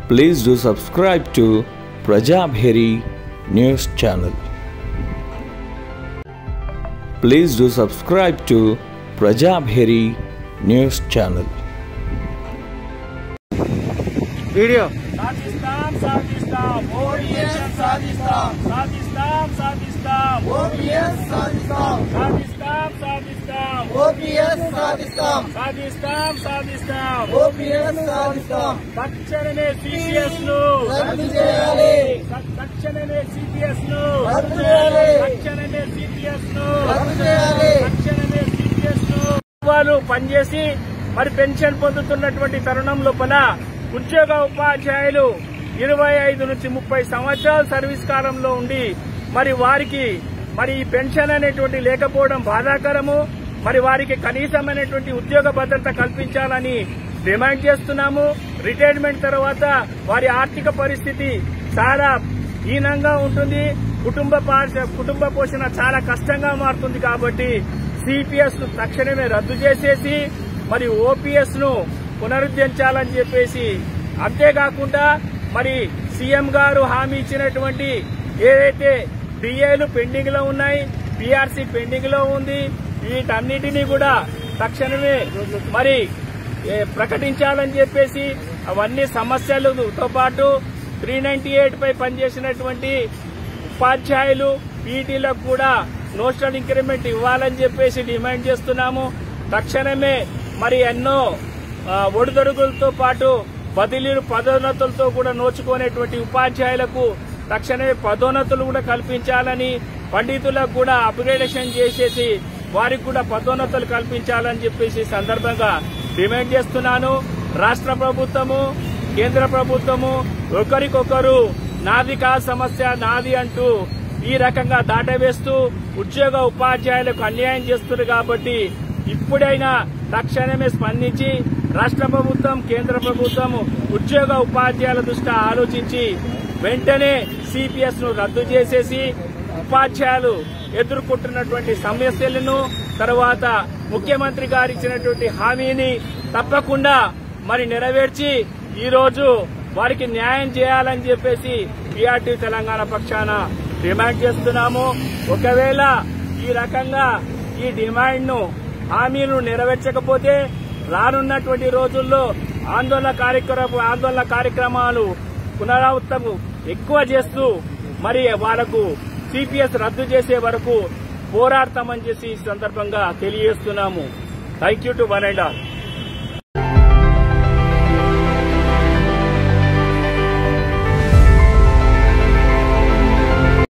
Please do subscribe to Prajabheri News channel. Please do subscribe to Prajabheri News channel. Video సాధిస్తాం సాధిస్తాం OPS సాధిస్తాం సాధిస్తాం సాధిస్తాం OPS సాధిస్తాం సాధిస్తాం సాధిస్తాం ఓపీఎస్ సాధిస్తాం సాధిస్తాం సాధిస్తాం ఓపీఎస్ సాధిస్తాం తక్షణమే సిపిఎస్ ను రద్దు చేయాలి త- తక్షణమే సిపిఎస్ ను రద్దు చేయాలి తక్షణమే సిపిఎస్ ను రద్దు చేయాలి తక్షణమే సిపిఎస్ ను వాళ్ళు పనిచేసి మరి పెన్షన్ పొందుతున్నటువంటి తరుణం లోపల ఉద్యోగ ఉపాధ్యాయులు ఇరవై ఐదు నుంచి ముప్పై సంవత్సరాల సర్వీస్ కాలంలో ఉండి మరి వారికి మరి ఈ పెన్షన్ అనేటువంటి లేకపోవడం బాధాకరము మరి వారికి కనీసమైనటువంటి ఉద్యోగ భద్రత కల్పించాలని డిమాండ్ చేస్తున్నాము రిటైర్మెంట్ తర్వాత వారి ఆర్థిక పరిస్థితి చాలా హీనంగా ఉంటుంది కుటుంబ పార్శ- కుటుంబ పోషణ చాలా కష్టంగా మారుతుంది కాబట్టి సిపిఎస్ ను తక్షణమే రద్దు చేసేసి మరి ఓపీఎస్ ను పునరుద్ధరించాలని చెప్పేసి అంతేకాకుండా మరి సీఎం గారు హామీ ఇచ్చినటువంటి ఏదైతే డిఏలు పెండింగ్ లో ఉన్నాయి పీఆర్సీ పెండింగ్ లో ఉంది వీటన్నిటినీ కూడా తక్షణమే మరి ఏ, ప్రకటించాలని చెప్పేసి అవన్నీ సమస్యలతో పాటు త్రీ నైన్టీ ఎయిట్ పై పనిచేసినటువంటి ఉపాధ్యాయులు పీటీలకు కూడా నోషనల్ ఇంక్రిమెంట్ ఇవ్వాలని చెప్పేసి డిమాండ్ చేస్తున్నాము తక్షణమే మరి ఎన్నో ఆ, ఒడిదొడుగులతో పాటు బదిలీలు పదోన్నతులతో కూడా నోచుకునేటువంటి ఉపాధ్యాయులకు తక్షణమే పదోన్నతులు కూడా కల్పించాలని పండితులకు కూడా అప్గ్రేడేషన్ చేసేసి వారికి కూడా పదోన్నతులు కల్పించాలని చెప్పేసి ఈ సందర్భంగా డిమాండ్ చేస్తున్నాను రాష్ట్ర ప్రభుత్వము కేంద్ర ప్రభుత్వము ఒకరికొకరు నాది కా సమస్య నాది అంటూ ఈ రకంగా దాటవేస్తూ ఉద్యోగ ఉపాధ్యాయులకు అన్యాయం చేస్తున్నారు కాబట్టి ఇప్పుడైనా తక్షణమే స్పందించి రాష్ట్ర ప్రభుత్వం కేంద్ర ప్రభుత్వం ఉద్యోగ ఉపాధ్యాయుల దృష్ట్యా ఆలోచించి వెంటనే సిపిఎస్ ను రద్దు చేసేసి ఉపాధ్యాయులు ఎదుర్కొంటున్నటువంటి సమస్యలను తర్వాత ముఖ్యమంత్రి గారు ఇచ్చినటువంటి హామీని తప్పకుండా మరి నెరవేర్చి ఈ రోజు వారికి న్యాయం చేయాలని చెప్పేసి పిఆర్టీ తెలంగాణ పక్షాన డిమాండ్ చేస్తున్నాము ఒకవేళ ఈ రకంగా ఈ డిమాండ్ ను హామీలను నెరవేర్చకపోతే రానున్నటువంటి రోజుల్లో ఆందోళన కార్యక్రమ ఆందోళన కార్యక్రమాలు పునరావృతం ఎక్కువ చేస్తూ మరి వాళ్లకు సిపిఎస్ రద్దు చేసే వరకు పోరాడతామని చేసి ఈ సందర్భంగా తెలియజేస్తున్నాము thank you to one and all